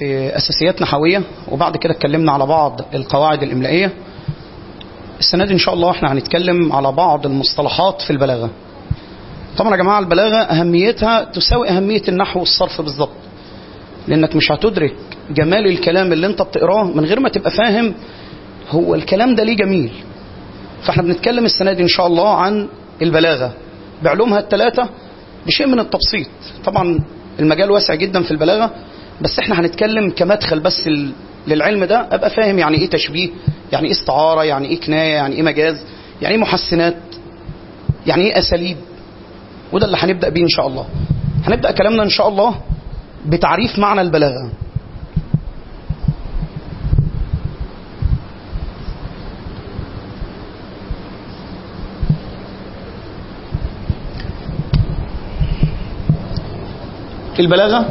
في أساسيات نحوية وبعد كده اتكلمنا على بعض القواعد الإملائية السنة دي إن شاء الله احنا هنتكلم على بعض المصطلحات في البلاغة طبعا يا جماعة البلاغة أهميتها تساوي أهمية النحو والصرف بالظبط لأنك مش هتدرك جمال الكلام اللي انت بتقراه من غير ما تبقى فاهم هو الكلام ده ليه جميل فاحنا بنتكلم السنة دي إن شاء الله عن البلاغة بعلومها الثلاثة بشيء من التبسيط طبعا المجال واسع جدا في البلاغة بس احنا هنتكلم كمدخل بس للعلم ده ابقى فاهم يعني ايه تشبيه يعني ايه استعارة يعني ايه كناية يعني ايه مجاز يعني ايه محسنات يعني ايه اساليب وده اللي هنبدأ بيه ان شاء الله هنبدأ كلامنا ان شاء الله بتعريف معنى البلاغة البلاغة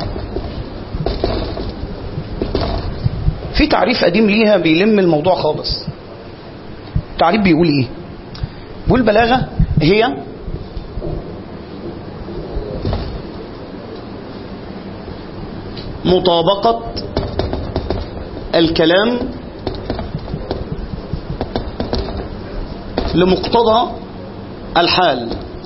في تعريف قديم ليها بيلم الموضوع خالص تعريف بيقول ايه بيقول البلاغة هي مطابقة الكلام لمقتضى الحال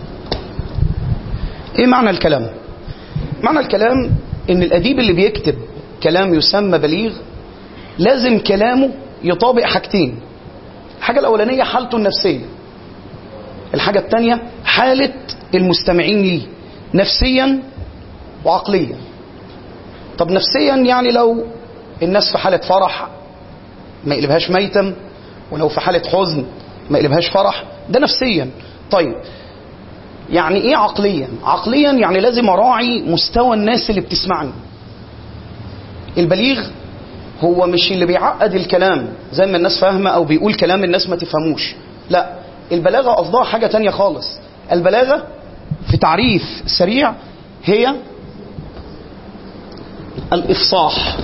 ايه معنى الكلام معنى الكلام ان الاديب اللي بيكتب كلام يسمى بليغ لازم كلامه يطابق حاجتين الحاجة الأولانية حالته النفسية الحاجة الثانية حالة المستمعين ليه نفسيا وعقليا طب نفسيا يعني لو الناس في حالة فرح ما يقلبهاش ميتم ولو في حالة حزن ما يقلبهاش فرح ده نفسيا طيب يعني ايه عقليا عقليا يعني لازم اراعي مستوى الناس اللي بتسمعني البليغ هو مش اللي بيعقد الكلام زي ما الناس فاهمه او بيقول كلام الناس ما تفهموش لا البلاغه قصدها حاجه تانية خالص البلاغه في تعريف سريع هي الافصاح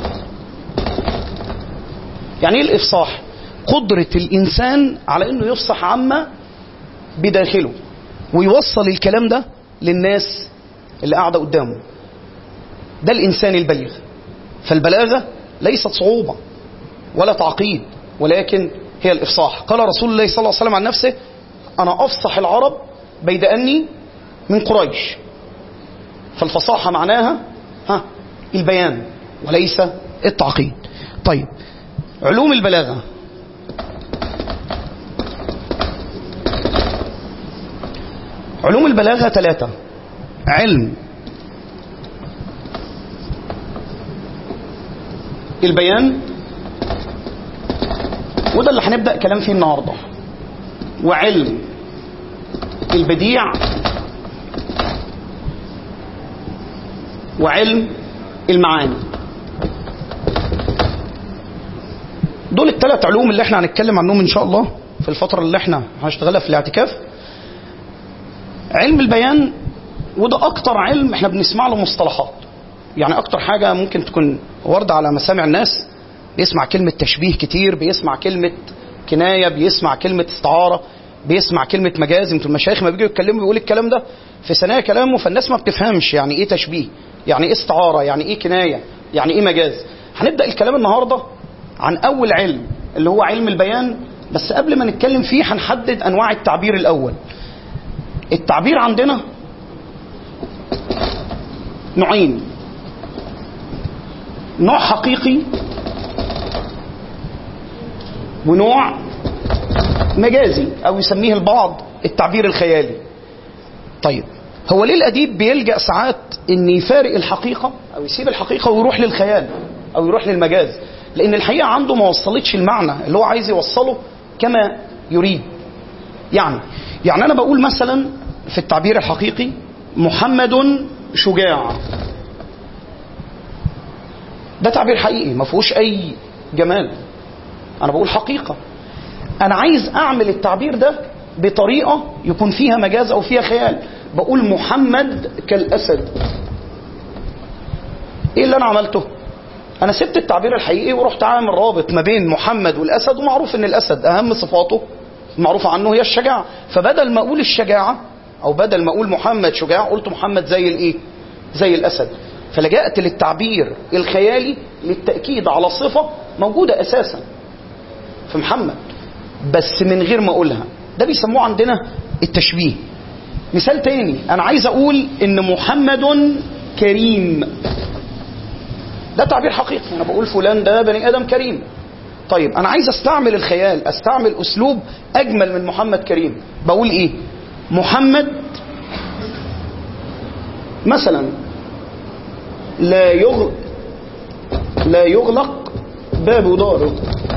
يعني ايه الافصاح قدره الانسان على انه يفصح عما بداخله ويوصل الكلام ده للناس اللي قاعده قدامه ده الانسان البليغ فالبلاغه ليست صعوبه ولا تعقيد ولكن هي الافصاح قال رسول الله صلى الله عليه وسلم عن نفسه انا افصح العرب بيد اني من قريش فالفصاحه معناها ها البيان وليس التعقيد طيب علوم البلاغه علوم البلاغه ثلاثه علم البيان وده اللي هنبدا كلام فيه النهارده وعلم البديع وعلم المعاني دول الثلاث علوم اللي احنا هنتكلم عنهم ان شاء الله في الفتره اللي احنا هنشتغلها في الاعتكاف علم البيان وده اكتر علم احنا بنسمع له مصطلحات يعني اكتر حاجه ممكن تكون وارده على مسامع الناس بيسمع كلمه تشبيه كتير بيسمع كلمه كنايه بيسمع كلمه استعاره بيسمع كلمه مجاز انتوا المشايخ ما بيجوا يتكلموا بيقول الكلام ده في ثنايا كلامه فالناس ما بتفهمش يعني ايه تشبيه يعني ايه استعاره يعني ايه كنايه يعني ايه مجاز هنبدا الكلام النهارده عن اول علم اللي هو علم البيان بس قبل ما نتكلم فيه هنحدد انواع التعبير الاول التعبير عندنا نوعين نوع حقيقي ونوع مجازي او يسميه البعض التعبير الخيالي طيب هو ليه الاديب بيلجا ساعات ان يفارق الحقيقه او يسيب الحقيقه ويروح للخيال او يروح للمجاز لان الحقيقه عنده ما وصلتش المعنى اللي هو عايز يوصله كما يريد يعني يعني انا بقول مثلا في التعبير الحقيقي محمد شجاع ده تعبير حقيقي ما فيهوش اي جمال انا بقول حقيقه انا عايز اعمل التعبير ده بطريقه يكون فيها مجاز او فيها خيال بقول محمد كالاسد ايه اللي انا عملته انا سبت التعبير الحقيقي ورحت عامل رابط ما بين محمد والاسد ومعروف ان الاسد اهم صفاته المعروفه عنه هي الشجاعه فبدل ما اقول الشجاعه او بدل ما اقول محمد شجاع قلت محمد زي الايه زي الاسد فلجأت للتعبير الخيالي للتأكيد على صفة موجودة أساسا في محمد بس من غير ما أقولها ده بيسموه عندنا التشبيه مثال تاني أنا عايز أقول إن محمد كريم ده تعبير حقيقي أنا بقول فلان ده بني آدم كريم طيب أنا عايز أستعمل الخيال أستعمل أسلوب أجمل من محمد كريم بقول إيه محمد مثلا لا يغلق لا يغلق باب داره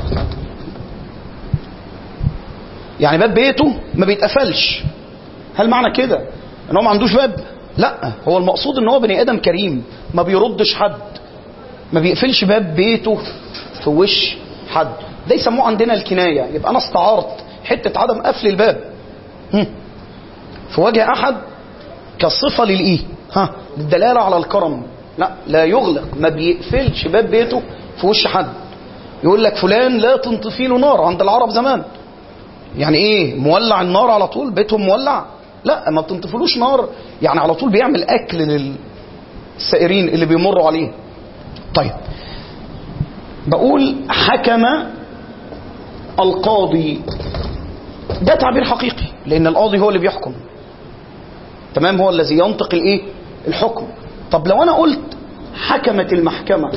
يعني باب بيته ما بيتقفلش هل معنى كده ان هو ما عندوش باب لا هو المقصود ان هو بني ادم كريم ما بيردش حد ما بيقفلش باب بيته في وش حد ده يسموه عندنا الكنايه يبقى انا استعارت حته عدم قفل الباب هم. في وجه احد كصفه للايه ها للدلاله على الكرم لا لا يغلق ما بيقفلش باب بيته في وش حد يقول لك فلان لا تنطفي له نار عند العرب زمان يعني ايه مولع النار على طول بيتهم مولع لا ما بتنطفلوش نار يعني على طول بيعمل اكل للسائرين اللي بيمروا عليه طيب بقول حكم القاضي ده تعبير حقيقي لان القاضي هو اللي بيحكم تمام هو الذي ينطق الايه الحكم طب لو انا قلت حكمت المحكمه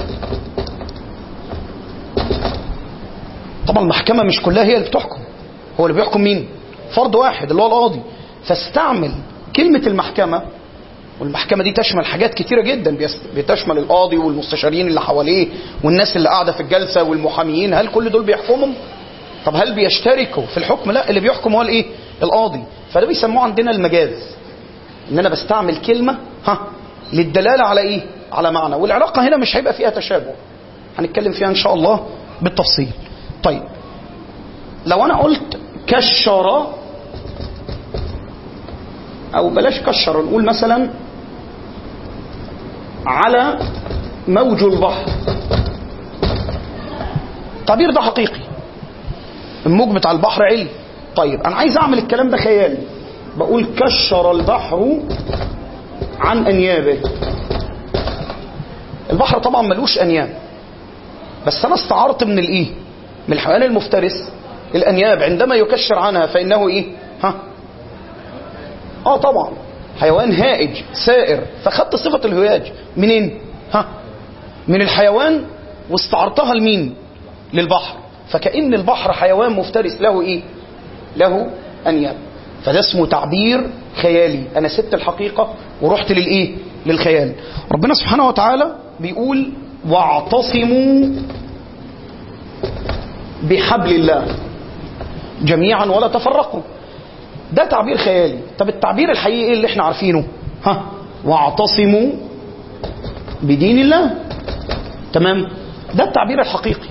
طبعا المحكمه مش كلها هي اللي بتحكم هو اللي بيحكم مين فرد واحد اللي هو القاضي فاستعمل كلمه المحكمه والمحكمه دي تشمل حاجات كتيره جدا بتشمل القاضي والمستشارين اللي حواليه والناس اللي قاعده في الجلسه والمحاميين هل كل دول بيحكمهم طب هل بيشتركوا في الحكم لا اللي بيحكم هو الايه القاضي فده بيسموه عندنا المجاز ان انا بستعمل كلمه ها للدلاله على ايه على معنى والعلاقه هنا مش هيبقى فيها تشابه هنتكلم فيها ان شاء الله بالتفصيل طيب لو انا قلت كشر او بلاش كشر نقول مثلا على موج البحر التعبير ده حقيقي الموج بتاع البحر علي طيب انا عايز اعمل الكلام ده خيالي بقول كشر البحر عن انيابه البحر طبعا ملوش انياب بس انا استعرت من الايه من الحيوان المفترس الانياب عندما يكشر عنها فانه ايه ها اه طبعا حيوان هائج سائر فخدت صفه الهياج منين ها من الحيوان واستعرتها لمين للبحر فكأن البحر حيوان مفترس له ايه له انياب فده اسمه تعبير خيالي انا سبت الحقيقه ورحت للايه للخيال ربنا سبحانه وتعالى بيقول واعتصموا بحبل الله جميعا ولا تفرقوا ده تعبير خيالي طب التعبير الحقيقي اللي احنا عارفينه ها واعتصموا بدين الله تمام ده التعبير الحقيقي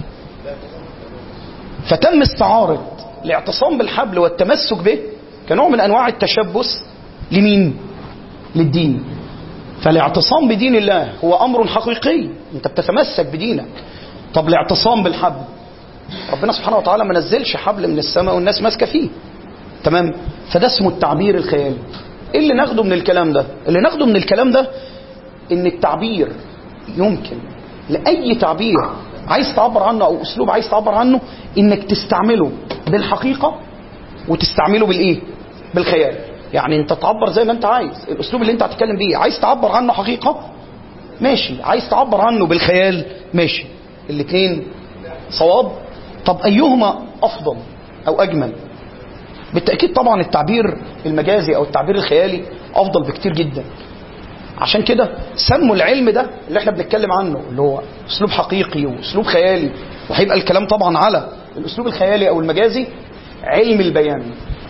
فتم استعارة الاعتصام بالحبل والتمسك به كنوع من انواع التشبث لمين للدين فالاعتصام بدين الله هو امر حقيقي انت بتتمسك بدينك طب الاعتصام بالحبل ربنا سبحانه وتعالى ما نزلش حبل من السماء والناس ماسكه فيه تمام فده اسمه التعبير الخيالي ايه اللي ناخده من الكلام ده اللي ناخده من الكلام ده ان التعبير يمكن لاي تعبير عايز تعبر عنه او اسلوب عايز تعبر عنه انك تستعمله بالحقيقه وتستعمله بالايه بالخيال يعني انت تعبر زي ما انت عايز الاسلوب اللي انت هتتكلم بيه عايز تعبر عنه حقيقه ماشي عايز تعبر عنه بالخيال ماشي الاثنين صواب طب ايهما افضل او اجمل بالتاكيد طبعا التعبير المجازي او التعبير الخيالي افضل بكتير جدا عشان كده سموا العلم ده اللي احنا بنتكلم عنه اللي هو اسلوب حقيقي واسلوب خيالي وهيبقى الكلام طبعا على الاسلوب الخيالي او المجازي علم البيان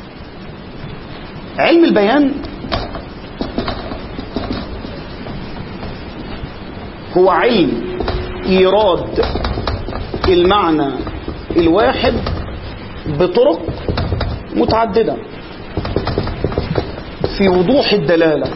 علم البيان هو علم ايراد المعنى الواحد بطرق متعدده في وضوح الدلاله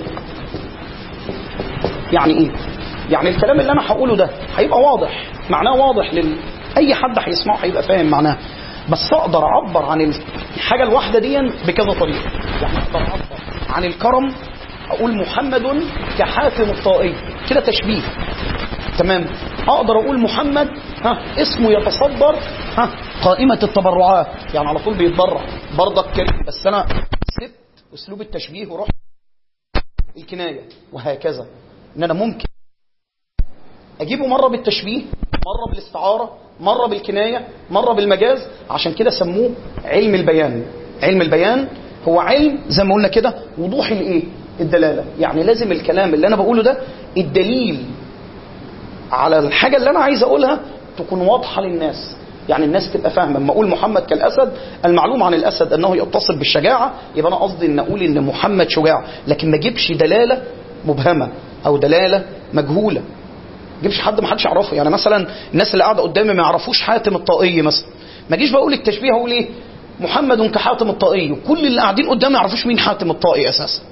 يعني ايه يعني الكلام اللي انا هقوله ده هيبقى واضح معناه واضح لل اي حد هيسمعه هيبقى فاهم معناه بس اقدر اعبر عن الحاجه الواحده دي بكذا طريقه يعني اقدر اعبر عن الكرم اقول محمد كحاتم الطائي كده تشبيه تمام اقدر اقول محمد ها اسمه يتصدر ها قائمه التبرعات يعني على طول بيتبرع برضك كريم بس انا سبت اسلوب التشبيه ورحت الكنايه وهكذا ان انا ممكن اجيبه مره بالتشبيه مره بالاستعاره مره بالكنايه مره بالمجاز عشان كده سموه علم البيان علم البيان هو علم زي ما قلنا كده وضوح الايه الدلاله يعني لازم الكلام اللي انا بقوله ده الدليل على الحاجه اللي انا عايز اقولها تكون واضحه للناس يعني الناس تبقى فاهمه لما اقول محمد كالاسد المعلوم عن الاسد انه يتصل بالشجاعه يبقى انا قصدي ان اقول ان محمد شجاع لكن ما اجيبش دلاله مبهمه او دلاله مجهوله ما اجيبش حد ما حدش يعرفه يعني مثلا الناس اللي قاعده قدامي ما يعرفوش حاتم الطائي مثلا ما اجيش بقول التشبيه اقول ايه محمد كحاتم الطائي وكل اللي قاعدين قدامي ما يعرفوش مين حاتم الطائي اساسا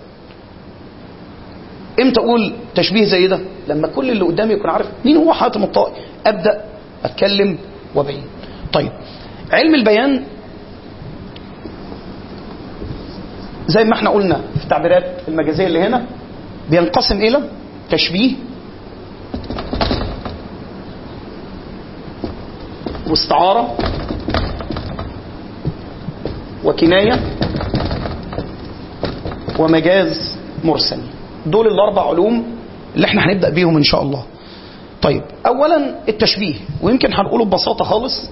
امتى اقول تشبيه زي ده لما كل اللي قدامي يكون عارف مين هو حاتم الطائي ابدا اتكلم وابين طيب علم البيان زي ما احنا قلنا في التعبيرات المجازيه اللي هنا بينقسم الى تشبيه واستعاره وكنايه ومجاز مرسل دول الاربع علوم اللي احنا هنبدا بيهم ان شاء الله طيب اولا التشبيه ويمكن هنقوله ببساطه خالص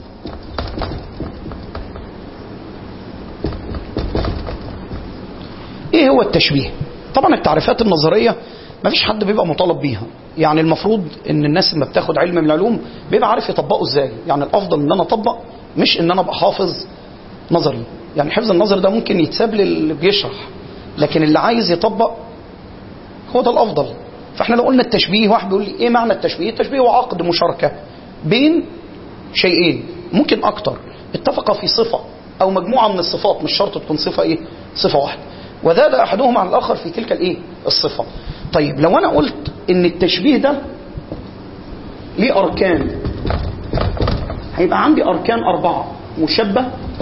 ايه هو التشبيه طبعا التعريفات النظريه ما فيش حد بيبقى مطالب بيها يعني المفروض ان الناس لما بتاخد علم من العلوم بيبقى عارف يطبقه ازاي يعني الافضل ان انا اطبق مش ان انا ابقى حافظ نظري يعني حفظ النظر ده ممكن يتساب للي بيشرح لكن اللي عايز يطبق هو ده الافضل فاحنا لو قلنا التشبيه واحد بيقول لي ايه معنى التشبيه التشبيه هو عقد مشاركه بين شيئين ممكن اكتر اتفق في صفه او مجموعه من الصفات مش شرط تكون صفه ايه صفه واحده وزاد احدهما عن الاخر في تلك الايه الصفه طيب لو انا قلت ان التشبيه ده ليه اركان هيبقى عندي اركان اربعه مشبه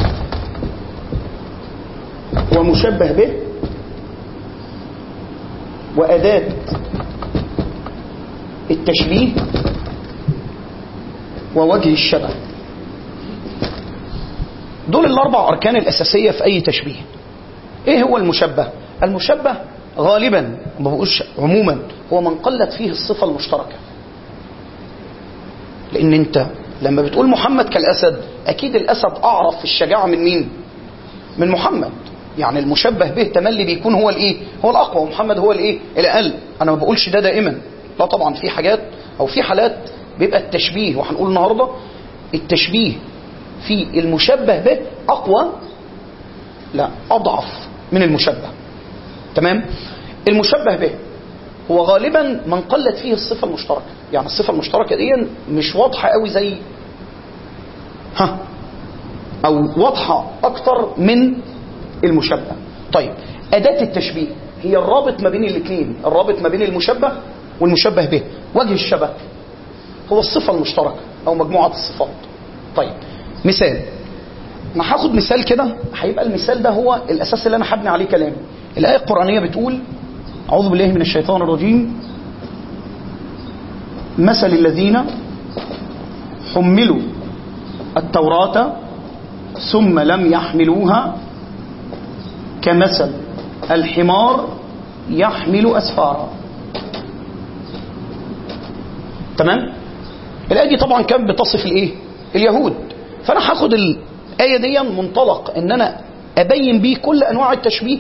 ومشبه به واداه التشبيه ووجه الشبه دول الاربع اركان الاساسيه في اي تشبيه ايه هو المشبه المشبه غالبا ما بقولش عموما هو من قلت فيه الصفه المشتركه لان انت لما بتقول محمد كالاسد اكيد الاسد اعرف في الشجاعه من مين من محمد يعني المشبه به تملي بيكون هو الايه هو الاقوى ومحمد هو الايه الاقل انا ما بقولش ده دائما لا طبعا في حاجات او في حالات بيبقى التشبيه وهنقول النهارده التشبيه في المشبه به اقوى لا اضعف من المشبه تمام المشبه به هو غالبا من قلت فيه الصفه المشتركه يعني الصفه المشتركه دي مش واضحه قوي زي ها او واضحه اكتر من المشبه طيب اداه التشبيه هي الرابط ما بين الاثنين الرابط ما بين المشبه والمشبه به وجه الشبه هو الصفه المشتركه او مجموعه الصفات طيب مثال انا هاخد مثال كده هيبقى المثال ده هو الاساس اللي انا هبني عليه كلامي الايه القرانيه بتقول اعوذ بالله من الشيطان الرجيم مثل الذين حملوا التوراة ثم لم يحملوها كمثل الحمار يحمل أسفارا تمام الآية دي طبعا كانت بتصف الإيه اليهود فأنا هاخد الآية دي منطلق إن أنا أبين بيه كل أنواع التشبيه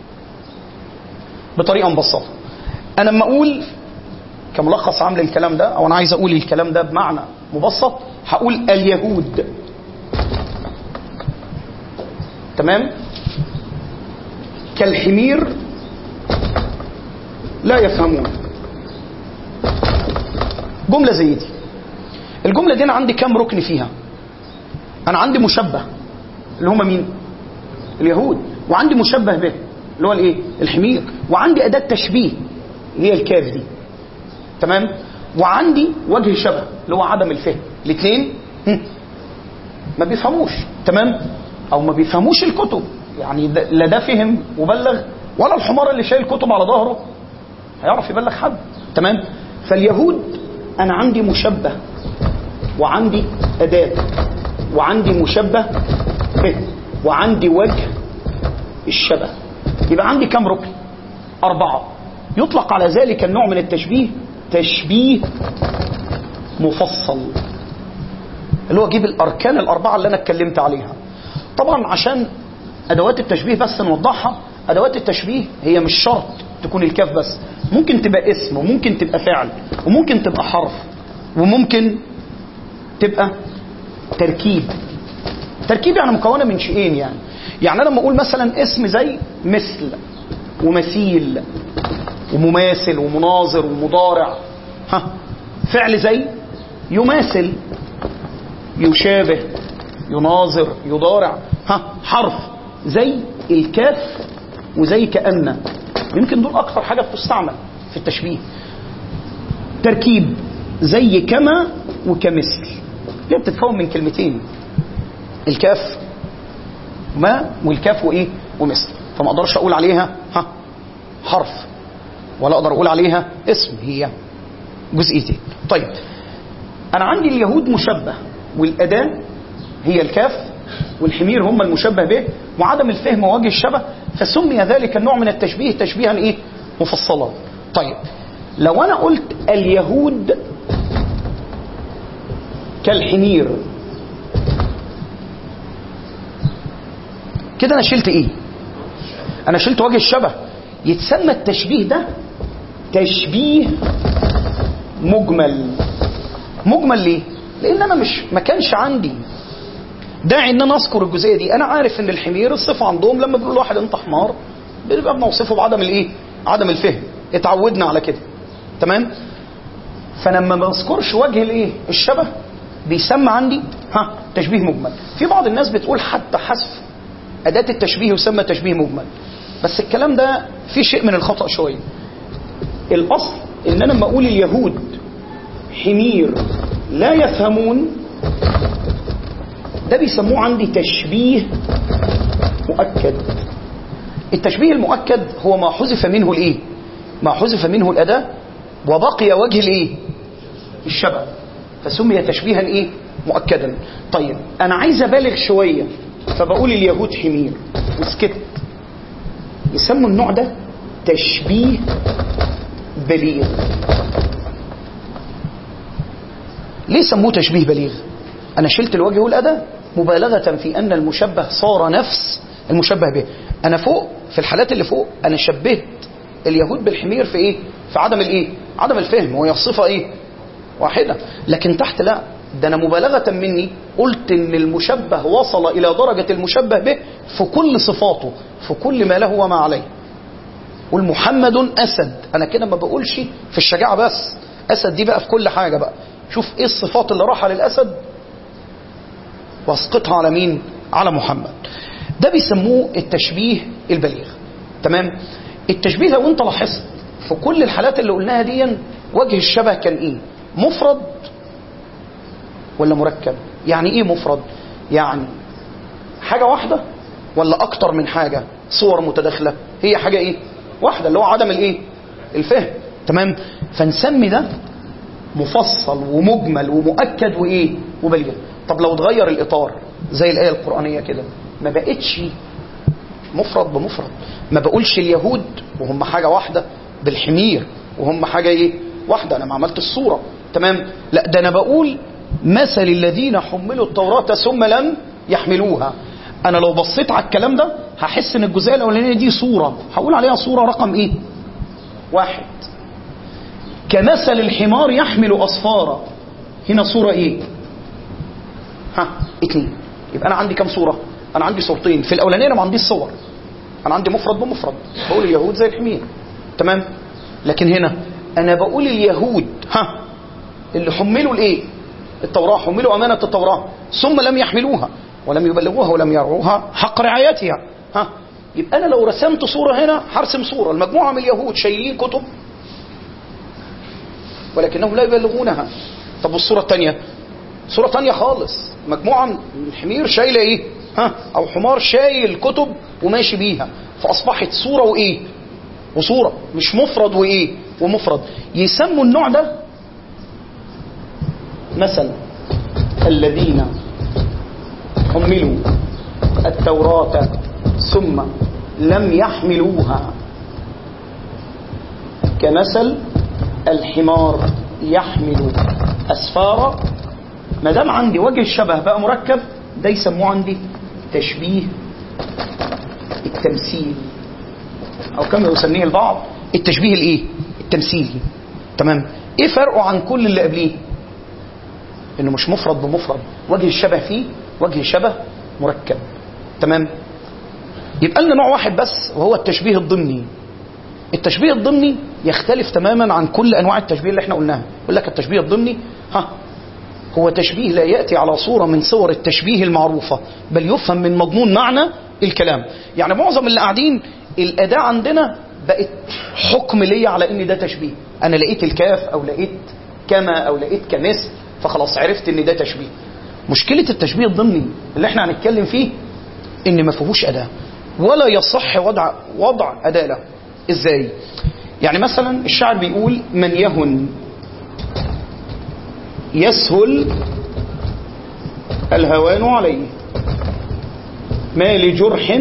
بطريقة مبسطة أنا لما أقول كملخص عام للكلام ده أو أنا عايز أقول الكلام ده بمعنى مبسط هقول اليهود تمام كالحمير لا يفهمون جملة زي دي الجملة دي أنا عندي كام ركن فيها أنا عندي مشبه اللي هم مين اليهود وعندي مشبه به اللي هو الايه الحمير وعندي أداة تشبيه اللي هي الكاف دي تمام وعندي وجه شبه اللي هو عدم الفهم الاثنين ما بيفهموش تمام او ما بيفهموش الكتب يعني ده لا ده فهم وبلغ ولا الحمار اللي شايل كتب على ظهره هيعرف يبلغ حد تمام فاليهود انا عندي مشبه وعندي اداه وعندي مشبه به وعندي وجه الشبه يبقى عندي كم ركن اربعه يطلق على ذلك النوع من التشبيه تشبيه مفصل اللي هو اجيب الاركان الاربعه اللي انا اتكلمت عليها طبعا عشان ادوات التشبيه بس نوضحها ادوات التشبيه هي مش شرط تكون الكاف بس ممكن تبقى اسم وممكن تبقى فعل وممكن تبقى حرف وممكن تبقى تركيب تركيب يعني مكونه من شيئين يعني يعني انا لما اقول مثلا اسم زي مثل ومثيل ومماثل ومناظر ومضارع ها فعل زي يماثل يشابه يناظر يضارع ها حرف زي الكاف وزي كأن يمكن دول أكثر حاجة بتستعمل في التشبيه تركيب زي كما وكمثل هي بتتكون من كلمتين الكاف ما والكاف وايه ومثل فما اقدرش اقول عليها ها حرف ولا اقدر اقول عليها اسم هي جزئيتين طيب انا عندي اليهود مشبه والاداه هي الكاف والحمير هم المشبه به وعدم الفهم ووجه الشبه فسمي ذلك النوع من التشبيه تشبيها ايه مفصلا طيب لو انا قلت اليهود كالحمير كده انا شلت ايه انا شلت وجه الشبه يتسمى التشبيه ده تشبيه مجمل مجمل ليه لان انا مش ما كانش عندي داعي ان انا اذكر الجزئيه دي انا عارف ان الحمير الصفه عندهم لما بيقول واحد انت حمار بنبقى بنوصفه بعدم الايه عدم الفهم اتعودنا على كده تمام فلما ما بذكرش وجه الايه الشبه بيسمى عندي ها تشبيه مجمل في بعض الناس بتقول حتى حذف اداه التشبيه يسمى تشبيه مجمل بس الكلام ده فيه شيء من الخطا شويه الاصل ان انا لما اقول اليهود حمير لا يفهمون ده بيسموه عندي تشبيه مؤكد التشبيه المؤكد هو ما حذف منه الايه ما حذف منه الاداه وبقي وجه الايه الشبه فسمي تشبيها ايه مؤكدا طيب انا عايز ابالغ شويه فبقول اليهود حمير وسكت يسموا النوع ده تشبيه بليغ ليه سموه تشبيه بليغ انا شلت الوجه والاداه مبالغه في ان المشبه صار نفس المشبه به انا فوق في الحالات اللي فوق انا شبهت اليهود بالحمير في ايه في عدم الايه عدم الفهم وهي صفه ايه واحده لكن تحت لا ده انا مبالغه مني قلت ان المشبه وصل الى درجه المشبه به في كل صفاته في كل ما له وما عليه قول محمد اسد انا كده ما بقولش في الشجاعه بس اسد دي بقى في كل حاجه بقى شوف ايه الصفات اللي راحه للاسد واسقطها على مين على محمد ده بيسموه التشبيه البليغ تمام التشبيه لو انت لاحظت في كل الحالات اللي قلناها دي وجه الشبه كان ايه مفرد ولا مركب يعني ايه مفرد يعني حاجة واحدة ولا اكتر من حاجة صور متداخلة هي حاجة ايه واحدة اللي هو عدم الايه الفهم تمام فنسمي ده مفصل ومجمل ومؤكد وايه وبليغ طب لو اتغير الاطار زي الايه القرانيه كده ما بقتش مفرد بمفرد ما بقولش اليهود وهم حاجه واحده بالحمير وهم حاجه ايه واحده انا ما عملت الصوره تمام لا ده انا بقول مثل الذين حملوا التوراة ثم لم يحملوها انا لو بصيت على الكلام ده هحس ان الجزئيه الاولانيه دي صوره هقول عليها صوره رقم ايه واحد كمثل الحمار يحمل اصفارا هنا صوره ايه ها اتنين يبقى انا عندي كام صوره انا عندي صورتين في الاولانيه انا ما عنديش صور انا عندي مفرد بمفرد بقول اليهود زي الحمير تمام لكن هنا انا بقول اليهود ها اللي حملوا الايه التوراة حملوا أمانة التوراة ثم لم يحملوها ولم يبلغوها ولم يرعوها حق رعايتها ها يبقى أنا لو رسمت صورة هنا هرسم صورة المجموعة من اليهود شايلين كتب ولكنهم لا يبلغونها طب والصورة الثانية صورة ثانية خالص مجموعة من الحمير شايلة إيه ها أو حمار شايل كتب وماشي بيها فاصبحت صوره وايه وصوره مش مفرد وايه ومفرد يسموا النوع ده مثلا الذين حملوا التوراة ثم لم يحملوها كمثل الحمار يحمل أسفارا ما دام عندي وجه الشبه بقى مركب ده يسموه عندي تشبيه التمثيل أو كما يسميه البعض التشبيه الإيه؟ التمثيلي تمام إيه فرقه عن كل اللي قبليه؟ إنه مش مفرد بمفرد وجه الشبه فيه وجه شبه مركب تمام يبقى لنا نوع واحد بس وهو التشبيه الضمني التشبيه الضمني يختلف تماما عن كل انواع التشبيه اللي احنا قلناها يقول لك التشبيه الضمني ها هو تشبيه لا ياتي على صوره من صور التشبيه المعروفه بل يفهم من مضمون معنى الكلام يعني معظم اللي قاعدين الاداه عندنا بقت حكم ليا على ان ده تشبيه انا لقيت الكاف او لقيت كما او لقيت كمثل فخلاص عرفت ان ده تشبيه مشكله التشبيه الضمني اللي احنا هنتكلم فيه ان ما فيهوش اداه ولا يصح وضع وضع اداه له ازاي يعني مثلا الشاعر بيقول من يهن يسهل الهوان عليه ما لجرح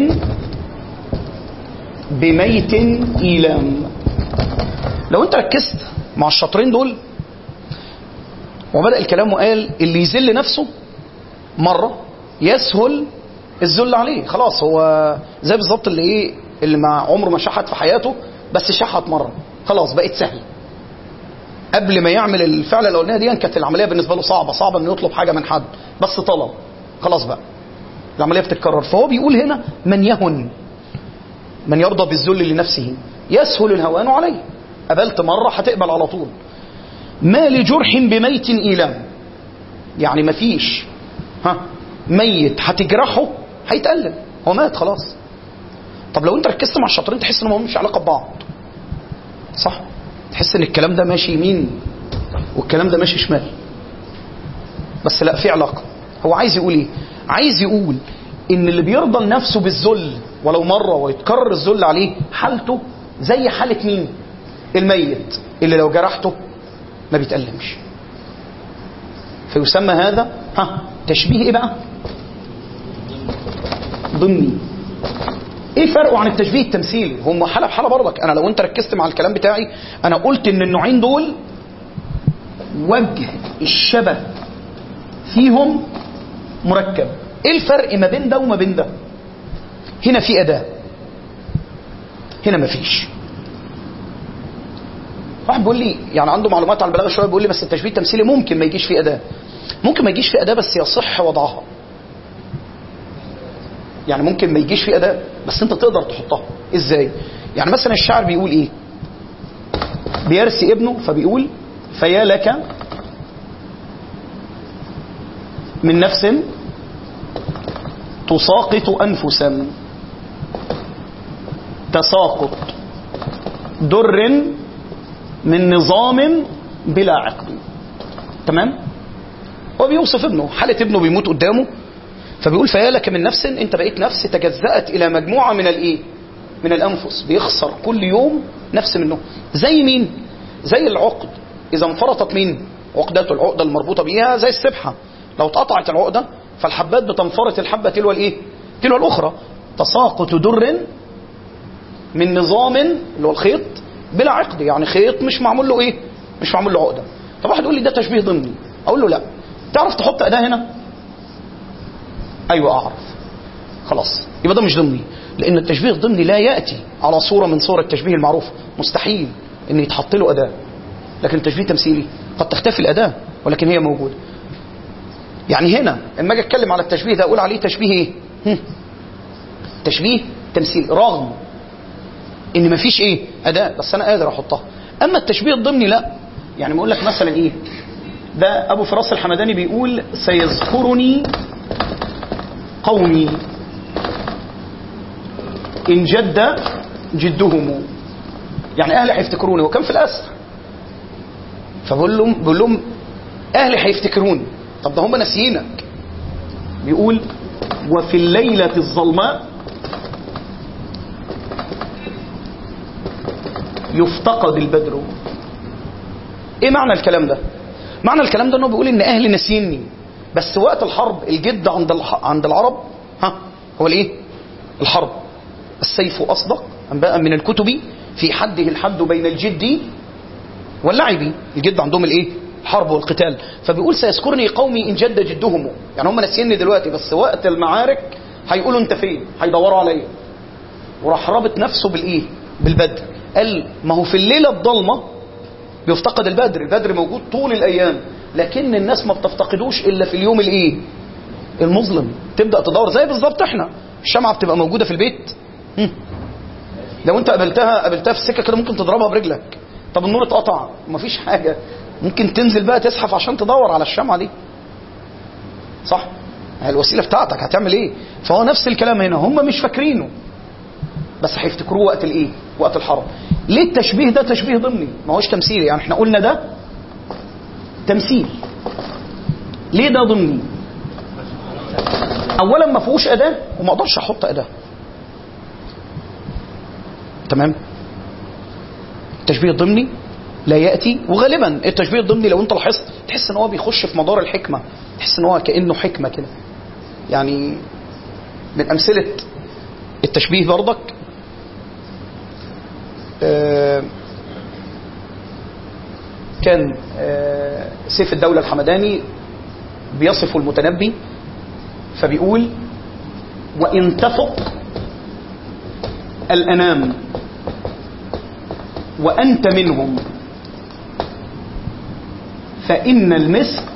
بميت إيلام لو انت ركزت مع الشطرين دول وبدأ الكلام وقال اللي يذل نفسه مرة يسهل الذل عليه خلاص هو زي بالظبط اللي ايه اللي مع عمره ما شحت في حياته بس شحت مره خلاص بقت سهل قبل ما يعمل الفعل الاولانيه دي كانت العمليه بالنسبه له صعبه صعبه انه يطلب حاجه من حد بس طلب خلاص بقى العمليه بتتكرر فهو بيقول هنا من يهن من يرضى بالذل لنفسه يسهل الهوان عليه قبلت مره هتقبل على طول ما لجرح بميت ايلام يعني مفيش ها ميت هتجرحه هيتألم هو مات خلاص طب لو انت ركزت مع الشاطرين تحس ان مش علاقه ببعض صح تحس ان الكلام ده ماشي يمين والكلام ده ماشي شمال بس لا في علاقه هو عايز يقول ايه عايز يقول ان اللي بيرضى لنفسه بالذل ولو مره ويتكرر الذل عليه حالته زي حاله مين الميت اللي لو جرحته ما بيتألمش فيسمى هذا ها تشبيه ايه بقى ضمني ايه فرقه عن التشبيه التمثيلي هم حاله بحاله برضك انا لو انت ركزت مع الكلام بتاعي انا قلت ان النوعين دول وجه الشبه فيهم مركب ايه الفرق ما بين ده وما بين ده هنا في اداه هنا مفيش واحد بيقول لي يعني عنده معلومات عن البلاغه شويه بيقول لي بس التشبيه التمثيلي ممكن ما يجيش فيه اداه ممكن ما يجيش فيه اداه بس يصح وضعها يعني ممكن ما يجيش فيه اداه بس انت تقدر تحطها ازاي يعني مثلا الشاعر بيقول ايه بيرسي ابنه فبيقول فيا لك من نفس تساقط انفسا تساقط در من نظام بلا عقد تمام هو بيوصف ابنه حالة ابنه بيموت قدامه فبيقول فيا لك من نفس انت بقيت نفس تجزأت الى مجموعة من الايه من الانفس بيخسر كل يوم نفس منه زي مين زي العقد اذا انفرطت مين عقدته العقدة المربوطة بيها زي السبحة لو اتقطعت العقدة فالحبات بتنفرط الحبة تلو الايه تلو الاخرى تساقط در من نظام اللي هو الخيط بلا عقد يعني خيط مش معمول له ايه مش معمول له عقده طب واحد يقول لي ده تشبيه ضمني اقول له لا تعرف تحط اداه هنا ايوه اعرف خلاص يبقى ده مش ضمني لان التشبيه الضمني لا ياتي على صوره من صور التشبيه المعروفه مستحيل ان يتحط له اداه لكن التشبيه التمثيلي قد تختفي الاداه ولكن هي موجوده يعني هنا لما اجي اتكلم على التشبيه ده اقول عليه تشبيه ايه هم. تشبيه تمثيلي رغم ان مفيش ايه اداه بس انا قادر احطها اما التشبيه الضمني لا يعني بقول لك مثلا ايه ده ابو فراس الحمداني بيقول سيذكرني قومي ان جد جدهم يعني اهلي هيفتكروني وكان في الاسر فبقول لهم بقول لهم اهلي هيفتكروني طب ده هم ناسيينك بيقول وفي الليله الظلماء يفتقد البدر ايه معنى الكلام ده معنى الكلام ده انه بيقول ان اهلي ناسيني بس وقت الحرب الجد عند الح... عند العرب ها هو الايه الحرب السيف اصدق انباء من الكتب في حده الحد بين الجد واللعب الجد عندهم الايه الحرب والقتال فبيقول سيذكرني قومي ان جد جدهم يعني هم ناسيني دلوقتي بس وقت المعارك هيقولوا انت فين هيدوروا عليا وراح رابط نفسه بالايه بالبدر قال ما هو في الليله الضلمه بيفتقد البدر البدر موجود طول الايام لكن الناس ما بتفتقدوش الا في اليوم الايه المظلم تبدا تدور زي بالظبط احنا الشمعه بتبقى موجوده في البيت هم. لو انت قابلتها قابلتها في السكه كده ممكن تضربها برجلك طب النور اتقطع مفيش حاجه ممكن تنزل بقى تزحف عشان تدور على الشمعه دي صح هي الوسيله بتاعتك هتعمل ايه فهو نفس الكلام هنا هم مش فاكرينه بس هيفتكروه وقت الايه وقت الحرب ليه التشبيه ده تشبيه ضمني ما هوش تمثيلي يعني احنا قلنا ده تمثيل ليه ده ضمني اولا ما فيهوش اداه وما اقدرش احط اداه تمام التشبيه الضمني لا ياتي وغالبا التشبيه الضمني لو انت لاحظت تحس ان هو بيخش في مدار الحكمه تحس ان هو كانه حكمه كده يعني من امثله التشبيه برضك آه كان آه سيف الدولة الحمداني بيصف المتنبي فبيقول وإن تفق الأنام وأنت منهم فإن المسك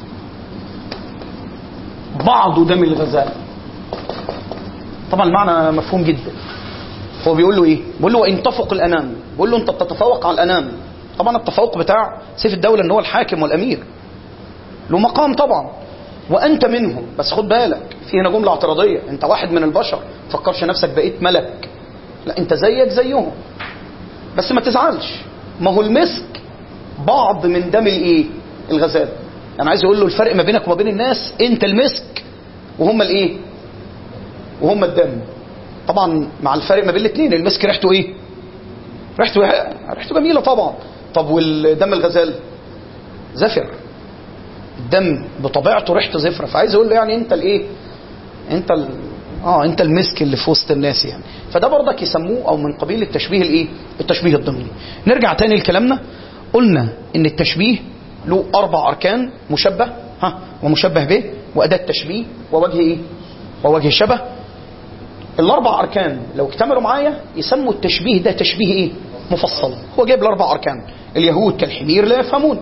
بعض دم الغزال طبعا المعنى مفهوم جدا هو بيقول له ايه بيقول له وان تفق الانام بيقول له انت بتتفوق على الانام طبعا التفوق بتاع سيف الدوله ان هو الحاكم والامير له مقام طبعا وانت منهم بس خد بالك في هنا جمله اعتراضيه انت واحد من البشر فكرش نفسك بقيت ملك لا انت زيك زيهم بس ما تزعلش ما هو المسك بعض من دم الايه الغزال انا عايز اقول له الفرق ما بينك وما بين الناس انت المسك وهم الايه وهم الدم طبعا مع الفرق ما بين الاثنين المسك ريحته ايه ريحته ريحته جميله طبعا طب والدم الغزال زفر الدم بطبيعته ريحته زفره فعايز اقول له يعني انت الايه انت ال... اه انت المسك اللي في وسط الناس يعني فده برضك يسموه او من قبيل التشبيه الايه التشبيه الضمني نرجع تاني لكلامنا قلنا ان التشبيه له اربع اركان مشبه ها ومشبه به واداه تشبيه ووجه ايه ووجه شبه الاربع اركان لو اكتملوا معايا يسموا التشبيه ده تشبيه ايه مفصل هو جايب الاربع اركان اليهود كالحمير لا يفهمون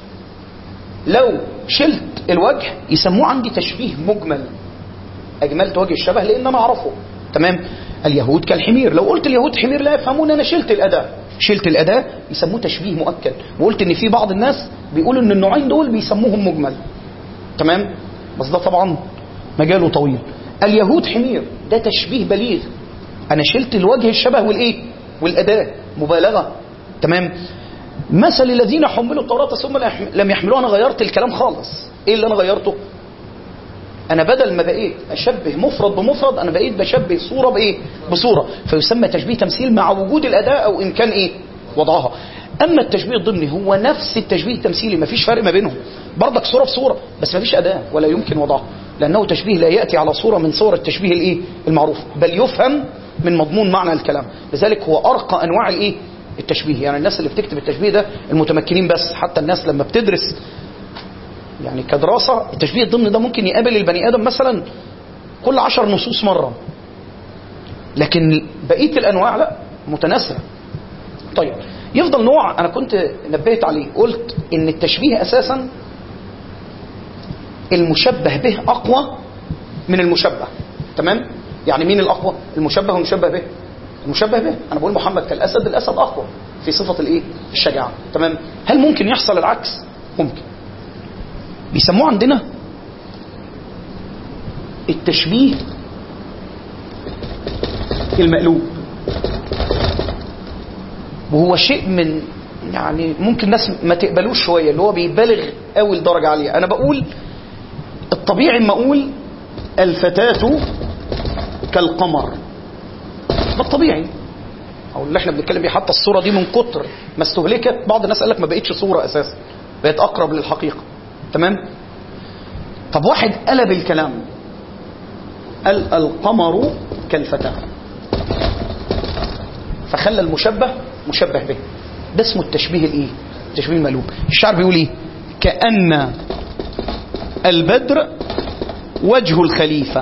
لو شلت الوجه يسموه عندي تشبيه مجمل اجملت وجه الشبه لان انا اعرفه تمام اليهود كالحمير لو قلت اليهود حمير لا يفهمون انا شلت الاداه شلت الاداه يسموه تشبيه مؤكد وقلت ان في بعض الناس بيقولوا ان النوعين دول بيسموهم مجمل تمام بس ده طبعا مجاله طويل اليهود حمير ده تشبيه بليغ انا شلت الوجه الشبه والايه والاداه مبالغه تمام مثل الذين حملوا التوراة ثم لم يحملوها انا غيرت الكلام خالص ايه اللي انا غيرته انا بدل ما بقيت اشبه مفرد بمفرد انا بقيت بشبه صوره بايه بصوره فيسمى تشبيه تمثيل مع وجود الاداه او امكان ايه وضعها اما التشبيه الضمني هو نفس التشبيه التمثيلي مفيش فرق ما بينهم برضك صوره بصوره بس مفيش اداه ولا يمكن وضعها لانه تشبيه لا ياتي على صوره من صور التشبيه الايه المعروف بل يفهم من مضمون معنى الكلام لذلك هو ارقى انواع الايه التشبيه يعني الناس اللي بتكتب التشبيه ده المتمكنين بس حتى الناس لما بتدرس يعني كدراسة التشبيه الضمني ده ممكن يقابل البني آدم مثلا كل عشر نصوص مرة لكن بقية الأنواع لا متناثرة طيب يفضل نوع أنا كنت نبهت عليه قلت إن التشبيه أساسا المشبه به أقوى من المشبه تمام يعني مين الأقوى المشبه والمشبه به المشبه به أنا بقول محمد كالأسد الأسد أقوى في صفة الإيه الشجاعة تمام هل ممكن يحصل العكس ممكن بيسموه عندنا التشبيه المقلوب وهو شيء من يعني ممكن الناس ما تقبلوش شويه اللي هو بيبالغ قوي لدرجه عاليه انا بقول الطبيعي ما اقول الفتاه كالقمر ده الطبيعي او اللي احنا بنتكلم بيه حتى الصوره دي من كتر ما استهلكت بعض الناس قال لك ما بقتش صوره اساسا بقت اقرب للحقيقه تمام طب واحد قلب الكلام قال القمر كالفتاه فخلى المشبه مشبه به ده اسمه التشبيه الايه التشبيه المقلوب الشعر بيقول ايه كأن البدر وجه الخليفة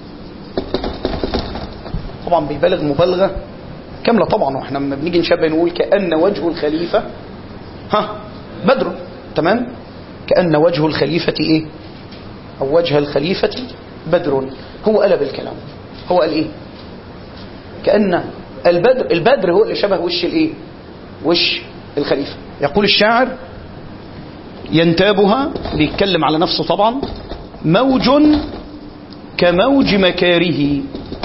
طبعا بيبالغ مبالغة كاملة طبعا واحنا لما بنيجي نشبه نقول كأن وجه الخليفة ها بدر تمام كأن وجه الخليفة ايه او وجه الخليفة بدر هو قلب الكلام هو قال ايه كأن البدر البدر هو اللي شبه وش الايه وش الخليفة يقول الشاعر ينتابها بيتكلم على نفسه طبعا موج كموج مكاره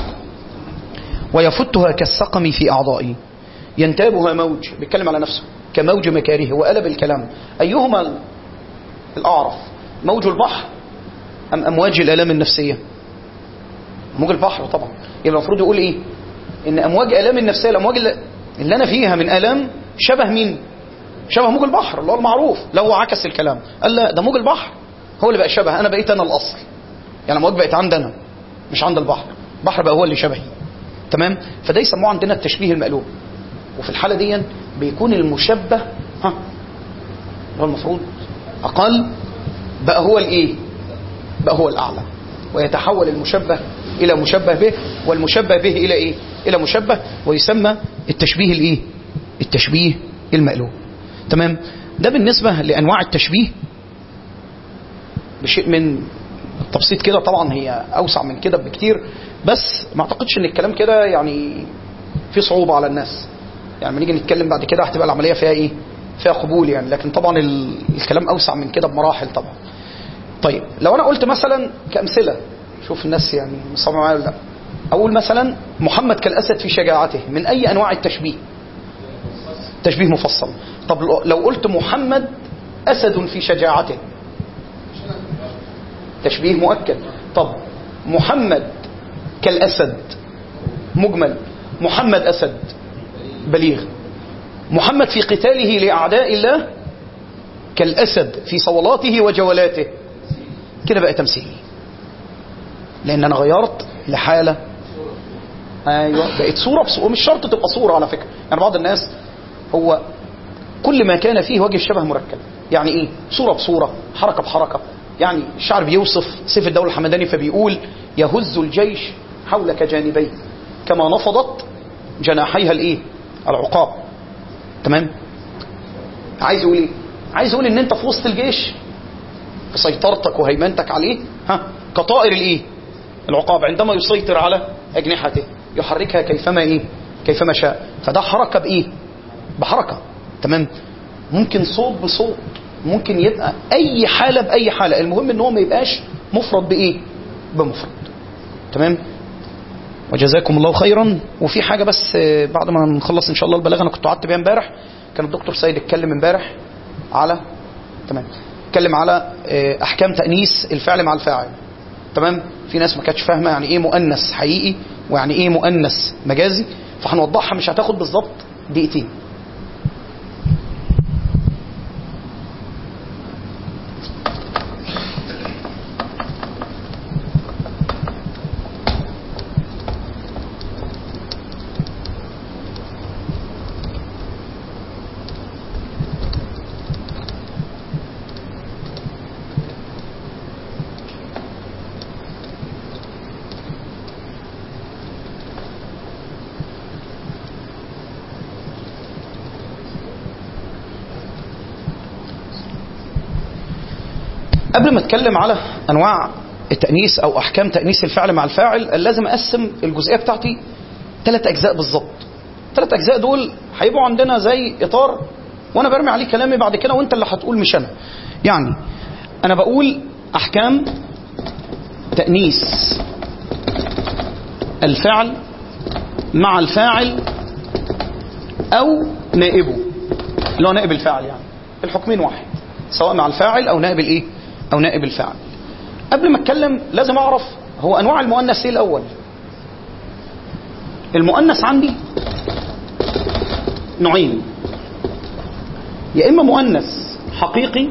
ويفتها كالسقم في أعضائه ينتابها موج بيتكلم على نفسه كموج مكاره وقلب الكلام أيهما الأعرف موج البحر أم أمواج الآلام النفسية موج البحر طبعا يبقى المفروض يقول إيه إن أمواج آلام النفسية الأمواج اللي, اللي أنا فيها من آلام شبه مين شبه موج البحر اللي هو المعروف لو هو عكس الكلام قال لا ده موج البحر هو اللي بقى شبه انا بقيت انا الاصل يعني الموج بقت عند انا مش عند البحر البحر بقى هو اللي شبهي تمام فده يسموه عندنا التشبيه المقلوب وفي الحاله دي بيكون المشبه ها هو المفروض اقل بقى هو الايه بقى هو الاعلى ويتحول المشبه الى مشبه به والمشبه به الى ايه الى مشبه ويسمى التشبيه الايه التشبيه المقلوب تمام ده بالنسبة لأنواع التشبيه بشيء من التبسيط كده طبعا هي أوسع من كده بكتير بس ما أعتقدش إن الكلام كده يعني في صعوبة على الناس يعني لما نيجي نتكلم بعد كده هتبقى العملية فيها إيه فيها قبول يعني لكن طبعا ال- الكلام أوسع من كده بمراحل طبعا طيب لو أنا قلت مثلا كأمثلة شوف الناس يعني مصممة معايا ولا لا أقول مثلا محمد كالأسد في شجاعته من أي أنواع التشبيه تشبيه مفصل طب لو- لو قلت محمد أسد في شجاعته تشبيه مؤكد طب محمد كالأسد مجمل محمد أسد بليغ محمد في قتاله لأعداء الله كالأسد في صولاته وجولاته كده بقى تمثيلي لأن أنا غيرت لحالة أيوة بقت صورة بصورة مش شرط تبقى صورة على فكرة يعني بعض الناس هو كل ما كان فيه وجه الشبه مركب يعني ايه صورة بصورة حركة بحركة يعني الشعر بيوصف سيف الدولة الحمداني فبيقول يهز الجيش حولك جانبيه كما نفضت جناحيها الايه العقاب تمام عايز يقول ايه عايز يقول ان انت في وسط الجيش في سيطرتك وهيمنتك عليه ها كطائر الايه العقاب عندما يسيطر على اجنحته يحركها كيفما ايه كيفما شاء فده حركه بايه بحركه تمام ممكن صوت بصوت ممكن يبقى اي حاله باي حاله المهم ان هو ما يبقاش مفرد بايه بمفرد تمام وجزاكم الله خيرا وفي حاجه بس آه، بعد ما نخلص ان شاء الله البلاغه انا كنت قعدت بيها امبارح كان الدكتور سيد اتكلم امبارح على تمام اتكلم على آه، احكام تانيث الفعل مع الفاعل تمام في ناس ما كانتش فاهمه يعني ايه مؤنث حقيقي ويعني ايه مؤنث مجازي فهنوضحها مش هتاخد بالظبط دقيقتين قبل ما اتكلم على انواع التانيث او احكام تانيث الفعل مع الفاعل لازم اقسم الجزئيه بتاعتي ثلاث اجزاء بالظبط ثلاث اجزاء دول هيبقوا عندنا زي اطار وانا برمي عليه كلامي بعد كده وانت اللي هتقول مش انا يعني انا بقول احكام تانيث الفعل مع الفاعل او نائبه اللي هو نائب الفاعل يعني الحكمين واحد سواء مع الفاعل او نائب الايه او نائب الفاعل قبل ما اتكلم لازم اعرف هو انواع المؤنث ايه الاول المؤنث عندي نوعين يا اما مؤنث حقيقي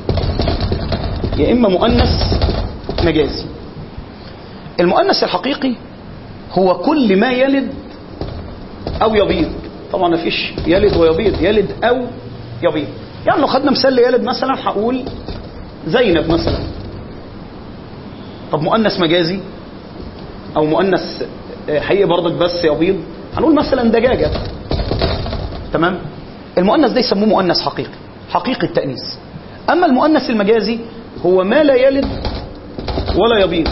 يا اما مؤنث مجازي المؤنث الحقيقي هو كل ما يلد او يبيض طبعا مفيش يلد ويبيض يلد او يبيض يعني لو خدنا مثال ليلد مثلا هقول زينب مثلا طب مؤنث مجازي او مؤنث حقيقي برضك بس يبيض هنقول مثلا دجاجه تمام المؤنث ده يسموه مؤنث حقيقي حقيقي التأنيث أما المؤنث المجازي هو ما لا يلد ولا يبيض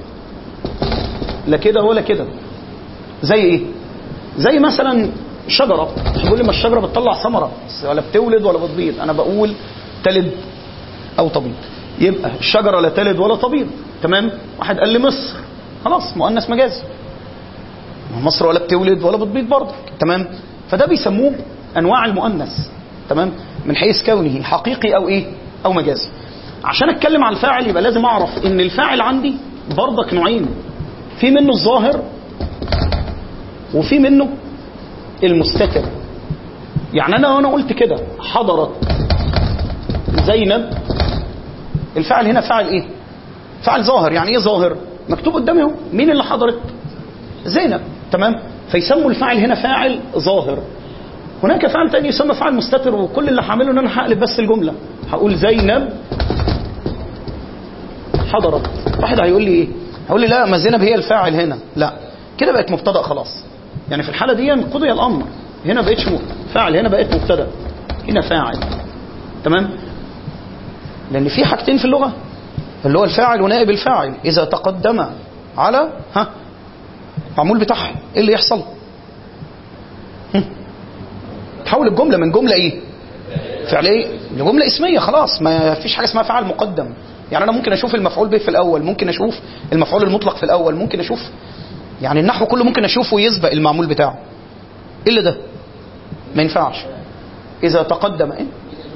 لا كده ولا كده زي ايه زي مثلا شجرة مش بقول لي ما الشجرة بتطلع ثمرة ولا بتولد ولا بتبيض أنا بقول تلد أو تبيض يبقى الشجرة لا تلد ولا تبيض تمام واحد قال لي مصر خلاص مؤنث مجازي مصر ولا بتولد ولا بتبيض برضه تمام فده بيسموه انواع المؤنث تمام من حيث كونه حقيقي او ايه او مجازي عشان اتكلم عن الفاعل يبقى لازم اعرف ان الفاعل عندي برضك نوعين في منه الظاهر وفي منه المستتر يعني انا وانا قلت كده حضرت زينب الفاعل هنا فاعل ايه فاعل ظاهر يعني ايه ظاهر مكتوب قدامي اهو مين اللي حضرت زينب تمام فيسموا الفاعل هنا فاعل ظاهر هناك فعل تاني يسمى فعل مستتر وكل اللي هعمله ان انا هقلب بس الجمله هقول زينب حضرت واحد هيقول لي ايه هيقول لي لا ما زينب هي الفاعل هنا لا كده بقت مبتدا خلاص يعني في الحاله دي قضي الامر هنا بقتش فاعل هنا بقت مبتدا هنا فاعل تمام لان في حاجتين في اللغه اللي هو الفاعل ونائب الفاعل اذا تقدم على ها معمول بتاعها ايه اللي يحصل تحول الجمله من جمله ايه فعليه لجمله اسميه خلاص ما فيش حاجه اسمها فعل مقدم يعني انا ممكن اشوف المفعول به في الاول ممكن اشوف المفعول المطلق في الاول ممكن اشوف يعني النحو كله ممكن اشوفه يسبق المعمول بتاعه الا ده ما ينفعش اذا تقدم ايه